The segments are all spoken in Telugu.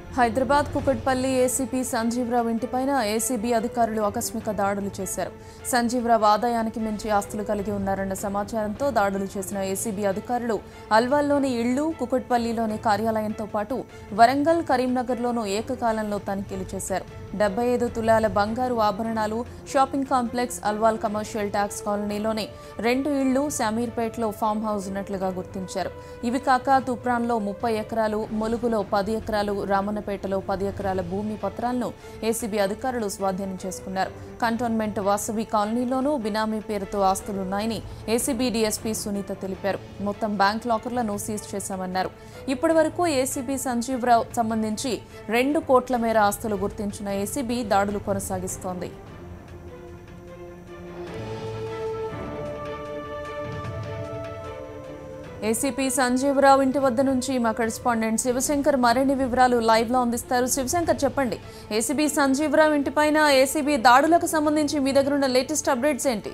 హైదరాబాద్ కుకట్పల్లి ఏసీపీ సంజీవరావు ఇంటిపైన ఏసీబీ అధికారులు ఆకస్మిక దాడులు చేశారు సంజీవరావు ఆదాయానికి మించి ఆస్తులు కలిగి ఉన్నారన్న సమాచారంతో దాడులు చేసిన ఏసీబీ అధికారులు అల్వాల్లోని ఇళ్లు కుకట్పల్లిలోని కార్యాలయంతో పాటు వరంగల్ కరీంనగర్లోనూ ఏకకాలంలో తనిఖీలు చేశారు డెబ్బై ఐదు తులాల బంగారు ఆభరణాలు shopping complex Alwal commercial tax కాలనీలోని రెండు ఇళ్లు శామీర్పేటలో ఫామ్ హౌస్ ఉన్నట్లుగా గుర్తించారు ఇవి కాక తుప్రాన్లో ముప్పై ఎకరాలు ములుగులో పది ఎకరాలు రామన్నపేటలో పది ఎకరాల భూమి పత్రాలను ఏసీబీ అధికారులు స్వాధీనం చేసుకున్నారు కంటోన్మెంట్ వాసవి కాలనీలోనూ బినామీ పేరుతో ఆస్తులున్నాయని ఏసీబీ డీఎస్పీ సునీత తెలిపారు మొత్తం బ్యాంక్ లాకర్లను సీజ్ చేశామన్నారు ఇప్పటి వరకు ఏసీబీ సంజీవరావు సంబంధించి రెండు కోట్ల మేర ఆస్తులు గుర్తించిన ఏసీబీ దాడులు కొనసాగిస్తోంది ఏసీపీ సంజీవరావు ఇంటి వద్ద నుంచి మా కరెస్పాండెంట్ శివశంకర్ మరిన్ని వివరాలు లైవ్ లో అందిస్తారు శివశంకర్ చెప్పండి ఏసీబీ సంజీవరావు ఇంటిపైన ఏసీబీ దాడులకు సంబంధించి మీ దగ్గర ఉన్న లేటెస్ట్ అప్డేట్స్ ఏంటి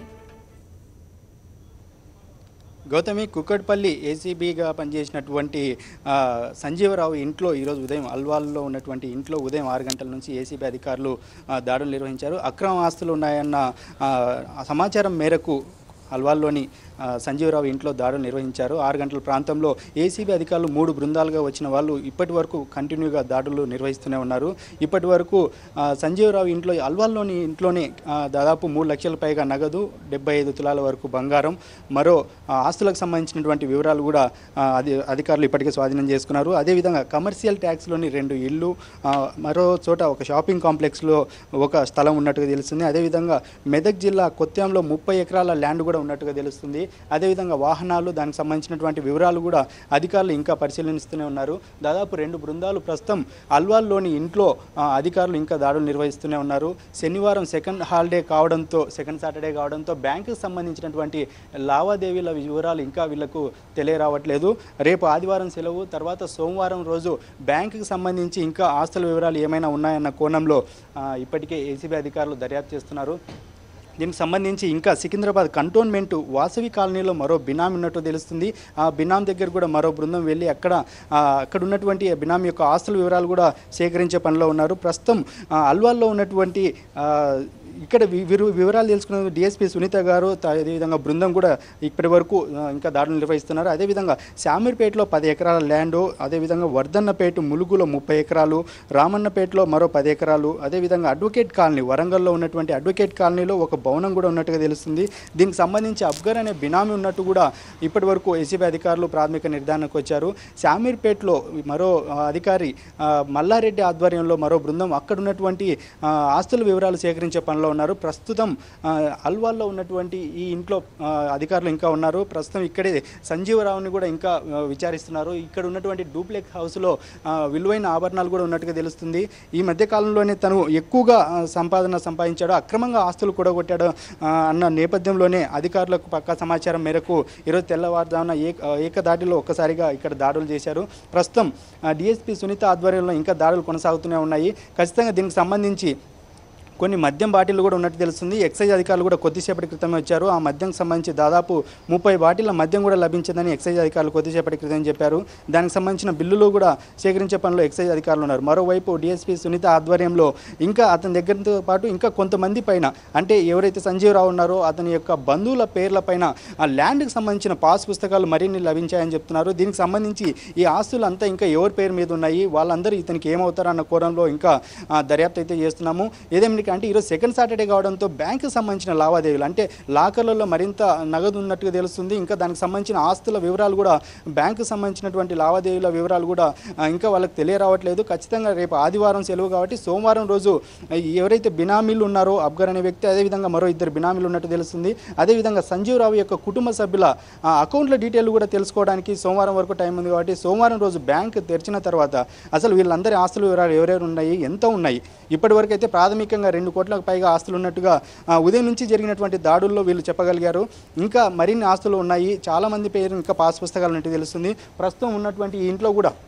గౌతమి కుక్కట్పల్లి ఏసీబీగా పనిచేసినటువంటి ఆ, సంజీవరావు ఇంట్లో ఈరోజు ఉదయం అల్వాల్లో ఉన్నటువంటి ఇంట్లో ఉదయం ఆరు గంటల నుంచి ఏసీబీ అధికారులు ఆ, దాడులు నిర్వహించారు అక్రమ ఆస్తులు ఉన్నాయన్న ఆ, సమాచారం మేరకు అల్వాల్లోని ఆ, సంజీవరావు ఇంట్లో దాడులు నిర్వహించారు ఆరు గంటల ప్రాంతంలో ఏసీబీ అధికారులు మూడు బృందాలుగా వచ్చిన వాళ్ళు ఇప్పటి వరకు కంటిన్యూగా దాడులు నిర్వహిస్తూనే ఉన్నారు ఇప్పటి వరకు ఆ, సంజీవరావు ఇంట్లో అల్వాల్లోని ఇంట్లోనే ఆ, దాదాపు మూడు లక్షల పైగా నగదు డెబ్బై ఐదు తులాల వరకు బంగారం మరో ఆ, ఆస్తులకు సంబంధించినటువంటి వివరాలు కూడా ఆ, అది అధికారులు ఇప్పటికే స్వాధీనం చేసుకున్నారు అదేవిధంగా కమర్షియల్ ట్యాక్స్లోని రెండు ఇళ్ళు ఆ, మరో చోట ఒక షాపింగ్ కాంప్లెక్స్లో ఒక స్థలం ఉన్నట్టుగా తెలుస్తుంది అదేవిధంగా మెదక్ జిల్లా కొత్తంలో ముప్పై ఎకరాల ల్యాండ్ కూడా ఉన్నట్టుగా తెలుస్తుంది అదేవిధంగా వాహనాలు దానికి సంబంధించినటువంటి వివరాలు కూడా అధికారులు ఇంకా పరిశీలిస్తూనే ఉన్నారు దాదాపు రెండు బృందాలు ప్రస్తుతం అల్వాల్లోని ఇంట్లో ఆ, అధికారులు ఇంకా దాడులు నిర్వహిస్తూనే ఉన్నారు శనివారం సెకండ్ హాలిడే కావడంతో సెకండ్ సాటర్డే కావడంతో బ్యాంకుకు సంబంధించినటువంటి లావాదేవీల వివరాలు ఇంకా వీళ్లకు తెలియరావట్లేదు రేపు ఆదివారం సెలవు తర్వాత సోమవారం రోజు బ్యాంకుకి సంబంధించి ఇంకా ఆస్తుల వివరాలు ఏమైనా ఉన్నాయన్న కోణంలో ఆ, ఇప్పటికే ఏసీబీ అధికారులు దర్యాప్తు చేస్తున్నారు దీనికి సంబంధించి ఇంకా సికింద్రాబాద్ కంటోన్మెంట్ వాసవి కాలనీలో మరో బినామీ ఉన్నట్టు తెలుస్తుంది ఆ బినాం దగ్గర కూడా మరో బృందం వెళ్ళి అక్కడ ఆ, అక్కడ ఉన్నటువంటి బినామీ యొక్క ఆస్తుల వివరాలు కూడా సేకరించే పనిలో ఉన్నారు ప్రస్తుతం ఆ, అల్వాల్లో ఉన్నటువంటి ఆ, ఇక్కడ వి- విరు- వివరాలు తెలుసుకున్న డిఎస్పీ సునీత గారు త- అదేవిధంగా బృందం కూడా ఇప్పటి వరకు ఆ, ఇంకా దాడులు నిర్వహిస్తున్నారు అదేవిధంగా శామీర్పేటలో పది ఎకరాల ల్యాండ్ అదేవిధంగా వర్ధన్నపేట ములుగులో ముప్పై ఎకరాలు రామన్నపేటలో మరో పది ఎకరాలు అదేవిధంగా అడ్వకేట్ కాలనీ వరంగల్లో ఉన్నటువంటి అడ్వకేట్ కాలనీలో ఒక భవనం కూడా ఉన్నట్టుగా తెలుస్తుంది దీనికి సంబంధించి అఫ్ఘర్ అనే బినామీ ఉన్నట్టు కూడా ఇప్పటి వరకు ఏసీబీ అధికారులు ప్రాథమిక నిర్ధారణకు వచ్చారు శామీర్పేటలో మరో ఆ, అధికారి ఆ, మల్లారెడ్డి ఆధ్వర్యంలో మరో బృందం అక్కడ ఉన్నటువంటి ఆ, ఆస్తుల వివరాలు సేకరించే పనిలో ఉన్నారు ప్రస్తుతం ఆ, అల్వాల్లో ఉన్నటువంటి ఈ ఇంట్లో ఆ, అధికారులు ఇంకా ఉన్నారు ప్రస్తుతం ఇక్కడే సంజీవరావుని కూడా ఇంకా ఆ, విచారిస్తున్నారు ఇక్కడ ఉన్నటువంటి డూప్లెక్స్ హౌస్లో ఆ, విలువైన ఆభరణాలు కూడా ఉన్నట్టుగా తెలుస్తుంది ఈ మధ్య కాలంలోనే తను ఎక్కువగా ఆ, సంపాదన సంపాదించాడు అక్రమంగా ఆస్తులు కూడా కొట్టాడు ఆ, అన్న నేపథ్యంలోనే అధికారులకు పక్కా సమాచారం మేరకు ఈరోజు తెల్లవారుజామున ఏక ఏకదాటిలో ఒక్కసారిగా ఇక్కడ దాడులు చేశారు ప్రస్తుతం డిఎస్పీ సునీత ఆధ్వర్యంలో ఇంకా దాడులు కొనసాగుతూనే ఉన్నాయి ఖచ్చితంగా దీనికి సంబంధించి కొన్ని మద్యం బాటిల్ కూడా ఉన్నట్టు తెలుస్తుంది ఎక్సైజ్ అధికారులు కూడా కొద్దిసేపటి క్రితమే వచ్చారు ఆ మద్యంకి సంబంధించి దాదాపు ముప్పై బాటిల మద్యం కూడా లభించిందని ఎక్సైజ్ అధికారులు కొద్దిసేపటి క్రితం చెప్పారు దానికి సంబంధించిన బిల్లులు కూడా సేకరించే పనిలో ఎక్సైజ్ అధికారులు ఉన్నారు మరోవైపు డిఎస్పీ సునీత ఆధ్వర్యంలో ఇంకా అతని దగ్గరతో పాటు ఇంకా కొంతమంది పైన అంటే ఎవరైతే సంజీవరావు ఉన్నారో అతని యొక్క బంధువుల పేర్ల పైన ఆ ల్యాండ్కి సంబంధించిన పాస్ పుస్తకాలు మరిన్ని లభించాయని చెప్తున్నారు దీనికి సంబంధించి ఈ ఆస్తులు అంతా ఇంకా ఎవరి పేరు మీద ఉన్నాయి వాళ్ళందరూ ఇతనికి ఏమవుతారు అన్న కోణంలో ఇంకా ఆ, దర్యాప్తు అయితే చేస్తున్నాము ఏదేమిటి అంటే ఈరోజు సెకండ్ సాటర్డే కావడంతో బ్యాంకుకి సంబంధించిన లావాదేవీలు అంటే లాకర్లలో మరింత నగదు ఉన్నట్టుగా తెలుస్తుంది ఇంకా దానికి సంబంధించిన ఆస్తుల వివరాలు కూడా బ్యాంకుకి సంబంధించినటువంటి లావాదేవీల వివరాలు కూడా ఆ, ఇంకా వాళ్ళకి తెలియరావట్లేదు ఖచ్చితంగా రేపు ఆదివారం సెలవు కాబట్టి సోమవారం రోజు ఆ, ఎవరైతే బినామీలు ఉన్నారో అబ్గర్ అనే వ్యక్తి అదేవిధంగా మరో ఇద్దరు బినామీలు ఉన్నట్టు తెలుస్తుంది అదేవిధంగా సంజీవ్ రావు యొక్క కుటుంబ సభ్యుల ఆ, అకౌంట్ల డీటెయిల్ కూడా తెలుసుకోవడానికి సోమవారం వరకు టైం ఉంది కాబట్టి సోమవారం రోజు బ్యాంక్ తెరిచిన తర్వాత అసలు వీళ్ళందరి ఆస్తుల వివరాలు ఎవరెవరు ఉన్నాయి ఎంత ఉన్నాయి ఇప్పటివరకు అయితే ప్రాథమికంగా రెండు కోట్లకు పైగా ఆస్తులు ఉన్నట్టుగా ఆ, ఉదయం నుంచి జరిగినటువంటి దాడుల్లో వీళ్ళు చెప్పగలిగారు ఇంకా మరిన్ని ఆస్తులు ఉన్నాయి చాలామంది పేరు ఇంకా పాస్ పుస్తకాలు ఉన్నట్టు తెలుస్తుంది ప్రస్తుతం ఉన్నటువంటి ఈ ఇంట్లో కూడా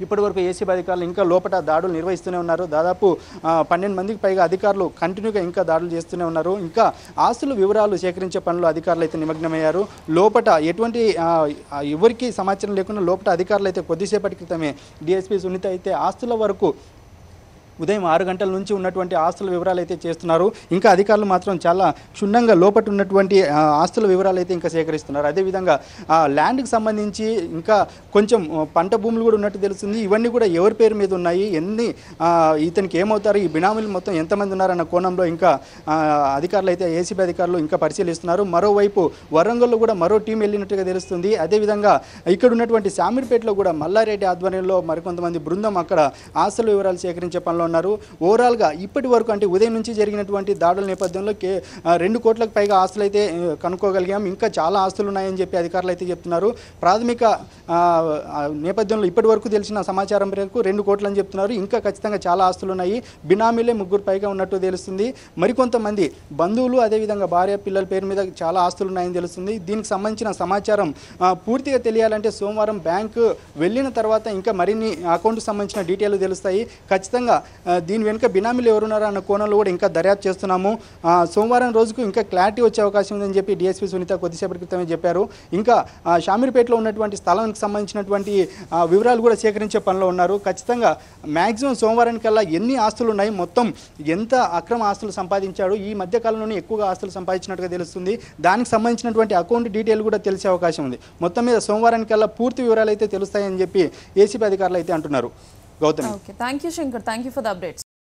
ఇప్పటివరకు ఏసీబీ అధికారులు ఇంకా లోపల దాడులు నిర్వహిస్తూనే ఉన్నారు దాదాపు ఆ, పన్నెండు మందికి పైగా అధికారులు కంటిన్యూగా ఇంకా దాడులు చేస్తూనే ఉన్నారు ఇంకా ఆస్తుల వివరాలు సేకరించే పనిలో అధికారులు అయితే నిమగ్నమయ్యారు లోపట ఎటువంటి ఆ, ఆ, ఎవరికి సమాచారం లేకుండా లోపల అధికారులు అయితే కొద్దిసేపటి క్రితమే డిఎస్పీ సునీత అయితే ఆస్తుల వరకు ఉదయం ఆరు గంటల నుంచి ఉన్నటువంటి ఆస్తుల వివరాలు అయితే చేస్తున్నారు ఇంకా అధికారులు మాత్రం చాలా క్షుణ్ణంగా లోపట ఉన్నటువంటి ఆ, ఆస్తుల వివరాలు అయితే ఇంకా సేకరిస్తున్నారు అదేవిధంగా ఆ ల్యాండ్కి సంబంధించి ఇంకా కొంచెం ఆ, పంట భూములు కూడా ఉన్నట్టు తెలుస్తుంది ఇవన్నీ కూడా ఎవరి పేరు మీద ఉన్నాయి ఎన్ని ఆ, ఇతనికి ఏమవుతారు ఈ బినామీలు మొత్తం ఎంతమంది ఉన్నారన్న కోణంలో ఇంకా ఆ, అధికారులు అయితే ఏసీబీ అధికారులు ఇంకా పరిశీలిస్తున్నారు మరోవైపు వరంగల్లో కూడా మరో టీం వెళ్ళినట్టుగా తెలుస్తుంది అదేవిధంగా ఇక్కడ ఉన్నటువంటి శామీర్పేటలో కూడా మల్లారెడ్డి ఆధ్వర్యంలో మరికొంతమంది బృందం అక్కడ ఆస్తుల వివరాలు సేకరించే పనిలో ఉన్నారు ఓవరాల్గా ఇప్పటి వరకు అంటే ఉదయం నుంచి జరిగినటువంటి దాడుల నేపథ్యంలో కే ఆ, రెండు కోట్లకు పైగా ఆస్తులు అయితే ఆ, కనుక్కోగలిగాం ఇంకా చాలా ఆస్తులు ఉన్నాయని చెప్పి అధికారులు అయితే చెప్తున్నారు ప్రాథమిక ఆ, ఆ, నేపథ్యంలో ఇప్పటి వరకు తెలిసిన సమాచారం మేరకు రెండు కోట్లు అని చెప్తున్నారు ఇంకా ఖచ్చితంగా చాలా ఆస్తులు ఉన్నాయి బినామీలే ముగ్గురు పైగా ఉన్నట్టు తెలుస్తుంది మరికొంతమంది బంధువులు అదేవిధంగా భార్య పిల్లల పేరు మీద చాలా ఆస్తులు ఉన్నాయని తెలుస్తుంది దీనికి సంబంధించిన సమాచారం ఆ, పూర్తిగా తెలియాలంటే సోమవారం బ్యాంకు వెళ్ళిన తర్వాత ఇంకా మరిన్ని అకౌంట్కి సంబంధించిన డీటెయిల్ తెలుస్తాయి ఖచ్చితంగా ఆ, దీని వెనుక బినామీలు ఎవరున్నారో అన్న కోణంలో కూడా ఇంకా దర్యాప్తు చేస్తున్నాము ఆ, సోమవారం రోజుకు ఇంకా క్లారిటీ వచ్చే అవకాశం ఉందని చెప్పి డిఎస్పీ సునీత కొద్దిసేపటి క్రితమే చెప్పారు ఇంకా ఆ, షామీర్పేటలో ఉన్నటువంటి స్థలానికి సంబంధించినటువంటి ఆ, వివరాలు కూడా సేకరించే పనిలో ఉన్నారు ఖచ్చితంగా మ్యాక్సిమం సోమవారానికల్లా ఎన్ని ఆస్తులు ఉన్నాయి మొత్తం ఎంత అక్రమ ఆస్తులు సంపాదించాడు ఈ మధ్య కాలంలోనే ఎక్కువగా ఆస్తులు సంపాదించినట్టుగా తెలుస్తుంది దానికి సంబంధించినటువంటి అకౌంట్ డీటెయిల్ కూడా తెలిసే అవకాశం ఉంది మొత్తం మీద సోమవారానికల్లా పూర్తి వివరాలు అయితే తెలుస్తాయని చెప్పి ఏసీబీ అధికారులు అయితే అంటున్నారు Gautami okay thank you Shankar thank you for the updates